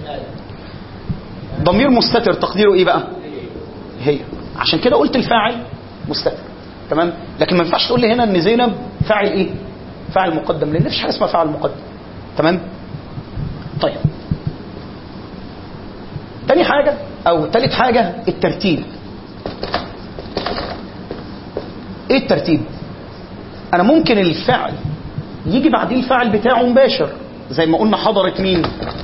ضمير مستتر تقديره ايه بقى هي عشان كده قلت الفاعل مستتر تمام لكن ما ينفعش تقول لي هنا ان زينب فاعل ايه فاعل مقدم لان مفيش حاجه اسمها فاعل مقدم تمام طيب تاني حاجة أو تالت حاجة الترتيب إيه الترتيب؟ أنا ممكن الفعل يجي بعديه الفاعل بتاعه مباشر زي ما قلنا حضرت مين؟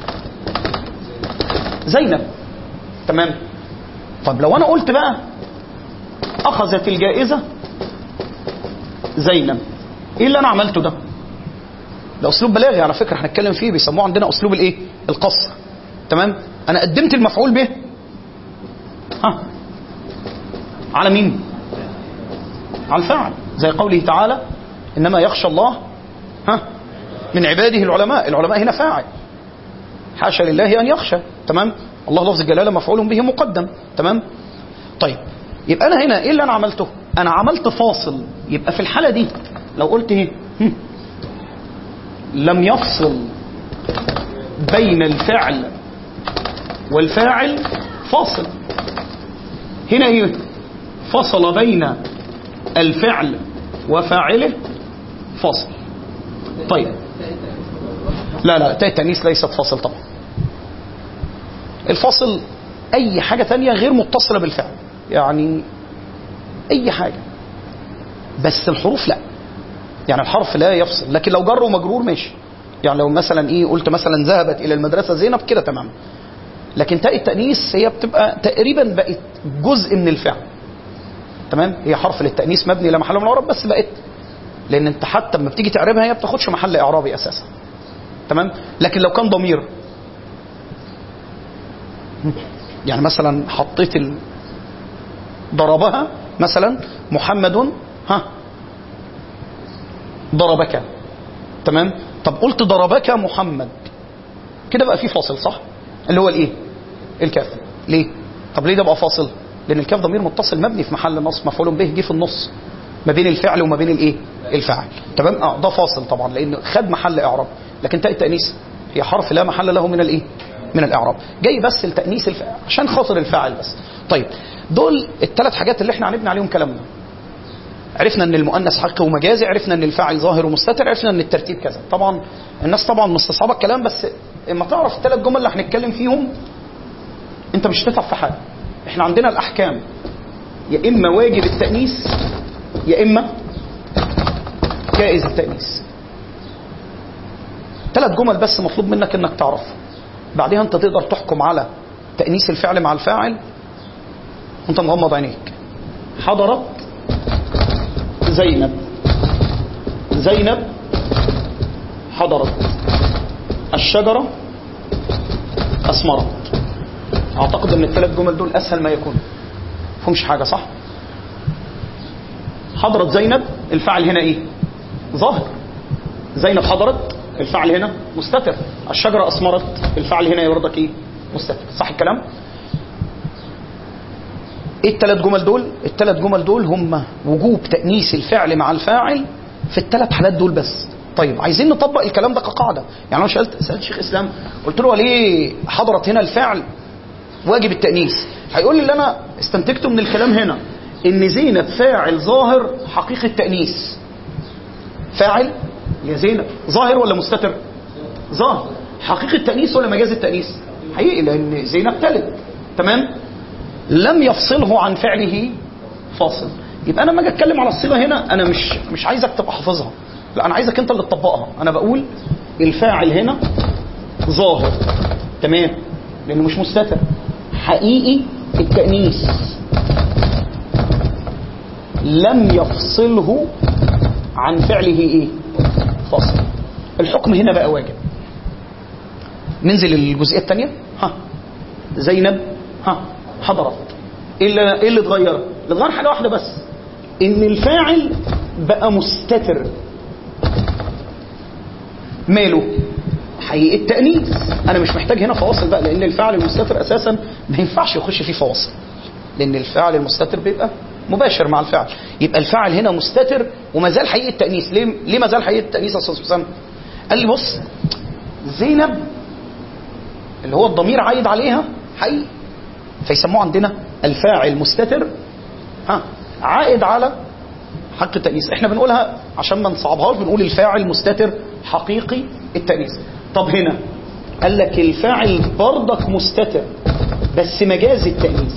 زينب تمام طب لو أنا قلت بقى أخذت الجائزة زينب إيه اللي أنا عملته ده؟ ده اسلوب بلاغي على فكره هنتكلم فيه بيسموه عندنا اسلوب الايه القصر تمام انا قدمت المفعول به ها على مين على الفاعل زي قوله تعالى انما يخشى الله ها من عباده العلماء العلماء هنا فاعل حاشا لله ان يخشى تمام الله لفظ الجلاله مفعول به مقدم تمام طيب يبقى انا هنا ايه اللي انا عملته انا عملت فاصل يبقى في الحاله دي لو قلت ايه لم يفصل بين الفعل والفاعل فاصل هنا ايه فصل بين الفعل وفاعله فاصل طيب لا لا تاء التانيث ليست فاصل طبعا الفاصل اي حاجه تانية غير متصله بالفعل يعني اي حاجه بس الحروف لا يعني الحرف لا يفصل لكن لو جر ومجرور ماشي يعني لو مثلا ايه قلت مثلا ذهبت الى المدرسه زينب كده تمام لكن تاء التانيث هي بتبقى تقريبا بقت جزء من الفعل تمام هي حرف للتانيث مبني لا محل من الاعراب بس بقت لان انت حتى لما بتيجي تعربها هي بتاخدش محل اعرابي اساسا تمام لكن لو كان ضمير يعني مثلا حطيت ال... ضربها مثلا محمد ها ضربك تمام طب قلت ضربك محمد كده بقى في فاصل صح اللي هو الايه الكاف ليه طب ليه ده بقى فاصل لان الكاف ضمير متصل مبني في محل نصب مفعول به جه في النص ما بين الفعل وما بين الايه الفاعل تمام اه ده فاصل طبعا لانه خد محل اعراب لكن تاء التانيث هي حرف لا محل له من الايه من الاعراب جاي بس التانيث الفعل عشان خاطر الفاعل بس طيب دول الثلاث حاجات اللي احنا هنبني عليهم كلامنا عرفنا ان المؤنث حقيقي ومجازي عرفنا ان الفاعل ظاهر ومستتر عرفنا ان الترتيب كذا طبعا الناس طبعا مستصعبه الكلام بس اما تعرف الثلاث جمل اللي هنتكلم فيهم انت مش هتتعب في حاجه احنا عندنا الاحكام يا اما واجب التانيث يا اما جائز التانيث ثلاث جمل بس مطلوب منك انك تعرفها بعدها انت تقدر تحكم على تانيث الفعل مع الفاعل وانت مغمض عينيك حضرت زينب زينب حضرت الشجرة أثمرت أعتقد أن الثلاث جمل دول أسهل ما يكون فهمش حاجة صح حضرت زينب الفعل هنا إيه ظاهر زينب حضرت الفعل هنا مستتر الشجرة أثمرت الفعل هنا يوردك إيه مستتر صح الكلام ايه الثلاث جمل دول الثلاث جمل دول هم وجوب تأنيس الفعل مع الفاعل في الثلاث حالات دول بس طيب عايزين نطبق الكلام ده كقاعده يعني انا سالت سالت شيخ اسلام قلت له ليه حضرت هنا الفعل واجب التانيث هيقول لي اللي انا استنتجته من الكلام هنا ان زينب فاعل ظاهر حقيقه تانيث فاعل يا زينب ظاهر ولا مستتر ظاهر حقيقه تانيث ولا مجاز التانيث حقيقي لان زينب تلد تمام لم يفصله عن فعله فاصل يبقى انا لما اجي اتكلم على الصيغه هنا انا مش مش عايزك تبقى حافظها لا انا عايزك انت اللي تطبقها انا بقول الفاعل هنا ظاهر تمام لانه مش مستتر حقيقي التانيث لم يفصله عن فعله ايه فاصل الحكم هنا بقى واجب ننزل الجزئيه الثانيه ها زينب ها حضرت ايه اللي ايه اللي اتغير؟ اللي اتغير حاجه واحده بس ان الفاعل بقى مستتر ماله؟ حقيقة التأنيث أنا مش محتاج هنا فواصل بقى لأن الفعل المستتر أساسا ما ينفعش يخش فيه فواصل لأن الفعل المستتر بيبقى مباشر مع الفعل يبقى الفعل هنا مستتر وما زال حقيقة التأنيث ليه ليه ما زال حقيقة التأنيث يا أستاذ حسام؟ قال لي بص زينب اللي هو الضمير عايد عليها حقيقي فيسموه عندنا الفاعل مستتر ها عائد على حق التأنيث احنا بنقولها عشان ما نصعبهاش بنقول الفاعل مستتر حقيقي التأنيث طب هنا قال لك الفاعل برضك مستتر بس مجاز التأنيث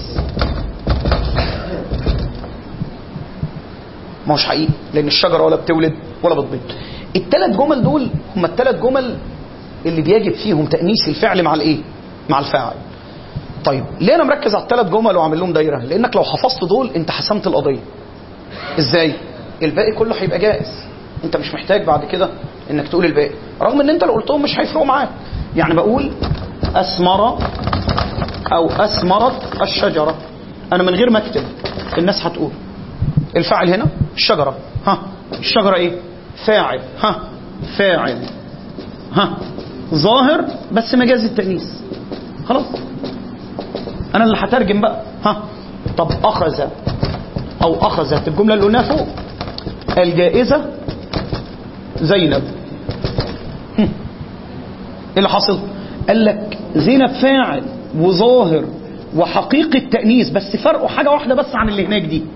ما هوش حقيقي لان الشجره ولا بتولد ولا بتبيض الثلاث جمل دول هم الثلاث جمل اللي بيجب فيهم تأنيث الفعل مع الايه مع الفاعل طيب ليه انا مركز على الثلاث جمل وعامل لهم دايره لانك لو حفظت دول انت حسمت القضيه ازاي الباقي كله هيبقى جائز انت مش محتاج بعد كده انك تقول الباقي رغم ان انت لو قلتهم مش هيفرقوا معاك يعني بقول اثمر او اثمرت الشجره انا من غير ما اكتب الناس هتقول الفاعل هنا الشجره ها الشجره ايه فاعل ها فاعل ها ظاهر بس مجاز التانيث خلاص انا اللي هترجم بقى ها طب اخذ او اخذت الجمله اللي قلناها فوق الجائزه زينب هم. ايه اللي حصل قال لك زينب فاعل وظاهر وحقيقة تأنيث بس فرقه حاجة واحدة بس عن اللي هناك دي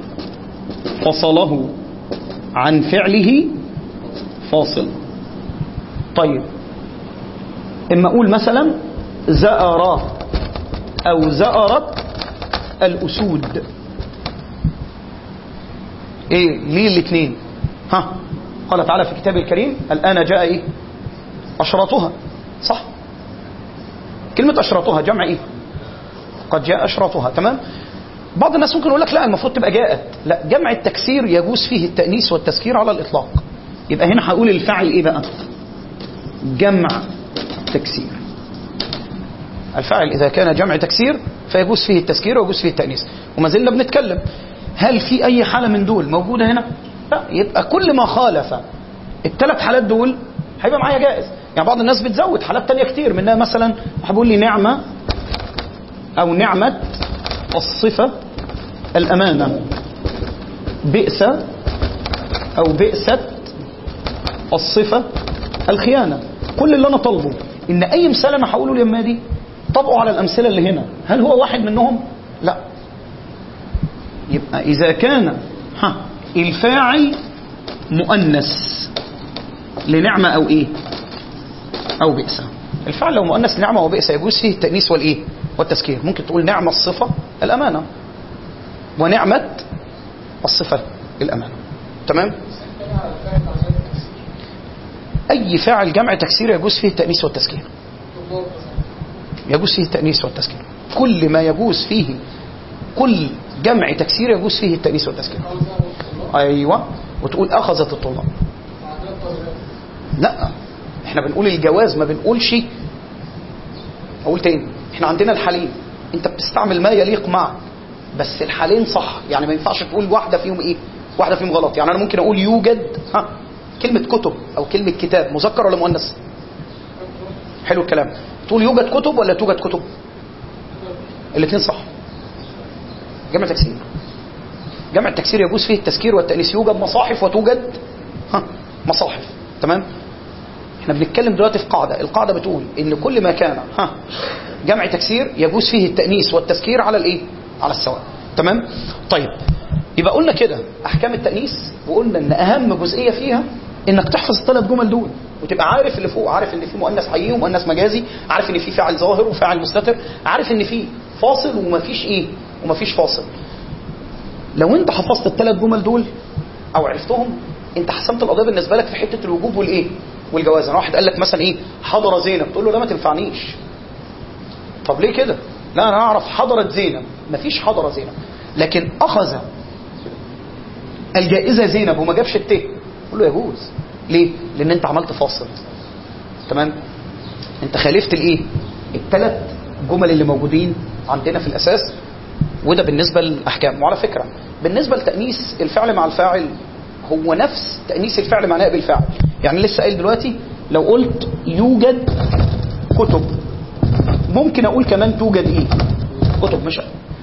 فصله عن فعله فاصل طيب اما اقول مثلا زأر او زأرت الاسود ايه ليه الاثنين ها قال تعالى في كتابه الكريم الان جاء ايه اشراطها صح كلمه اشراطها جمع ايه قد جاء اشراطها تمام بعض الناس ممكن يقول لك لا المفروض تبقى جاءت لا جمع التكسير يجوز فيه التانيث والتذكير على الاطلاق يبقى هنا هقول الفاعل ايه بقى جمع تكسير الفاعل اذا كان جمع تكسير فيجوز فيه التذكير ويجوز فيه التانيث وما زلنا بنتكلم هل في اي حاله من دول موجوده هنا لا يبقى كل ما خالف الثلاث حالات دول هيبقى معايا جائز يعني بعض الناس بتزود حالات تانية كتير منها مثلا هقول لي نعمه او نعمه الصفه الامانه بئس او بئست الصفه الخيانه كل اللي انا طالبه ان اي مثال انا هقوله اليمه دي طبقوا على الامثله اللي هنا هل هو واحد منهم لا يبقى اذا كان ها الفاعل مؤنث لنعمة أو إيه أو بئس الفعل لو مؤنث نعمة وبئس يجوز فيه التأنيث والإيه والتذكير ممكن تقول نعمة الصفة الأمانة ونعمة الصفة الأمانة تمام أي فاعل جمع تكسير يجوز فيه التأنيث والتذكير يجوز فيه التأنيث والتذكير كل ما يجوز فيه كل جمع تكسير يجوز فيه التأنيث والتذكير أيوة وتقول أخذت الطلاب لا احنا بنقول الجواز ما بنقولش اقول تاني احنا عندنا الحالين انت بتستعمل ما يليق معك بس الحالين صح يعني ما ينفعش تقول واحده فيهم ايه واحده فيهم غلط يعني انا ممكن اقول يوجد ها كلمه كتب او كلمه كتاب مذكر ولا مؤنث حلو الكلام تقول يوجد كتب ولا توجد كتب الاثنين صح جمع تكسير جمع التكسير يجوز فيه التذكير والتأنيث يوجد مصاحف وتوجد ها مصاحف تمام احنا بنتكلم دلوقتي في قاعدة القاعدة بتقول ان كل ما كان ها جمع تكسير يجوز فيه التأنيث والتذكير على الايه على السواء تمام طيب يبقى قلنا كده احكام التأنيث وقلنا ان اهم جزئية فيها انك تحفظ الثلاث جمل دول وتبقى عارف اللي فوق عارف ان في مؤنث حقيقي ومؤنث مجازي عارف ان في فاعل ظاهر وفاعل مستتر عارف ان في فاصل ومفيش ايه ومفيش فاصل لو انت حفظت الثلاث جمل دول او عرفتهم انت حسمت القضيه بالنسبه لك في حته الوجوب والايه والجواز انا واحد قال لك مثلا ايه حضر زينب تقول له لا ما تنفعنيش طب ليه كده لا انا اعرف حضرت زينب مفيش حضر زينب لكن اخذ الجائزه زينب وما جابش الت قول له يجوز ليه لان انت عملت فاصل تمام انت خالفت الايه الثلاث جمل اللي موجودين عندنا في الاساس وده بالنسبه للاحكام وعلى فكره بالنسبه لتانيث الفعل مع الفاعل هو نفس تانيث الفعل مع نائب الفاعل يعني لسه قايل دلوقتي لو قلت يوجد كتب ممكن اقول كمان توجد ايه كتب مش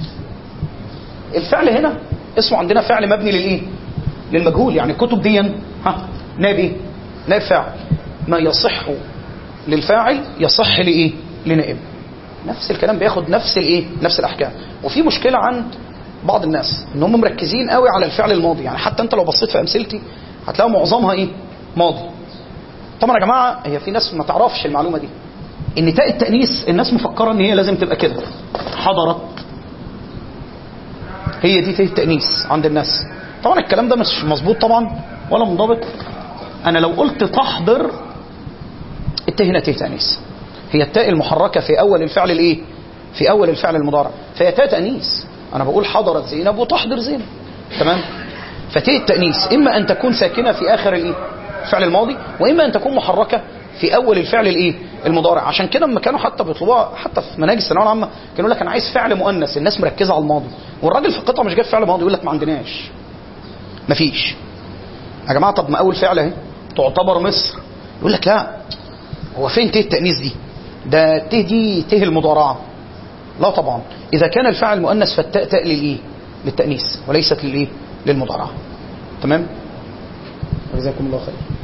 الفعل هنا اسمه عندنا فعل مبني للايه للمجهول يعني الكتب دي ها نائب ايه نائب فاعل ما يصح للفاعل يصح لايه لنائب نفس الكلام بياخد نفس الايه نفس الاحكام وفي مشكله عند بعض الناس ان هم مركزين قوي على الفعل الماضي يعني حتى انت لو بصيت في امثلتي هتلاقي معظمها ايه ماضي طبعا يا جماعه هي في ناس ما تعرفش المعلومه دي ان تاء التانيث الناس مفكره ان هي لازم تبقى كده حضرت هي دي تاء التانيث عند الناس طبعا الكلام ده مش مظبوط طبعا ولا منضبط انا لو قلت تحضر التاء هنا تاء تانيث هي التاء المحركه في اول الفعل الايه في اول الفعل المضارع فهي تاء تانيث انا بقول حضرت زينب وتحضر زينب تمام فتاء التانيث اما ان تكون ساكنه في اخر الايه الفعل الماضي واما ان تكون محركه في اول الفعل الايه المضارع عشان كده لما كانوا حتى بيطلبوها حتى في مناهج الثانويه العامه كانوا يقول لك انا عايز فعل مؤنث الناس مركزه على الماضي والراجل في القطعه مش جايب فعل ماضي يقول لك ما عندناش مفيش يا جماعه طب ما اول فعل اهي تعتبر مصر يقول لك لا هو فين ت التانيث دي ده ت دي ت المضارعه لا طبعا اذا كان الفعل مؤنث فالتاء تاء للايه للتانيث وليست للايه للمضارعه تمام جزاكم الله خير